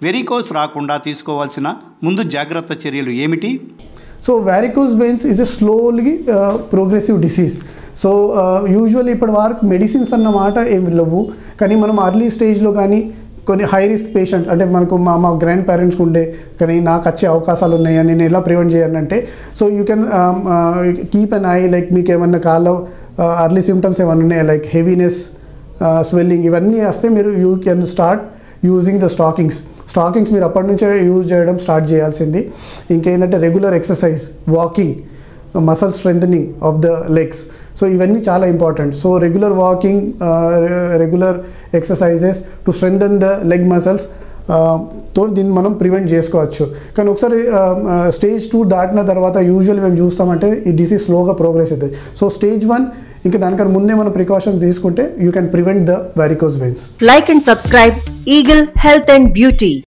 Varicose రాకుండా తీసుకోవాల్సిన ముందు జాగ్రత్త చర్యలు ఏమిటి so varicose veins is a slowly progressive disease so usually ఇప్పటి వరకు మెడిసిన్స్ అన్న మాట ఏమి లేవు కానీ మనం అర్లీ స్టేజ్లో కానీ కొన్ని హై రిస్క్ పేషెంట్ అంటే మనకు మా మా గ్రాండ్ పేరెంట్స్కి ఉండే కానీ నాకు వచ్చే అవకాశాలు ఉన్నాయని నేను ఎలా ప్రివెంట్ చేయాలంటే so you can keep an eye like మీకు ఏమన్నా కాల్లో అర్లీ సిమ్టమ్స్ ఏమైనా ఉన్నాయా లైక్ హెవీనెస్ స్వెల్లింగ్ ఇవన్నీ వస్తే మీరు you can start using the stockings stockings మీరు అప్పటి నుంచే యూజ్ చేయడం స్టార్ట్ చేయాల్సింది ఇంకేంటంటే regular exercise walking muscle strengthening of the legs so ఇవన్నీ చాలా important so regular walking regular exercises to strengthen the leg muscles తో దీన్ని మనం ప్రివెంట్ చేసుకోవచ్చు కానీ ఒకసారి స్టేజ్ టూ దాటిన తర్వాత యూజువల్ మేము చూస్తామంటే ఈ డిసీజ్ స్లోగా ప్రోగ్రెస్ అవుతుంది సో స్టేజ్ వన్ ఇంకా దానికన్నా ముందే మనం ప్రికాషన్స్ తీసుకుంటే you can prevent the varicose veins Like and subscribe Eagle Health and Beauty.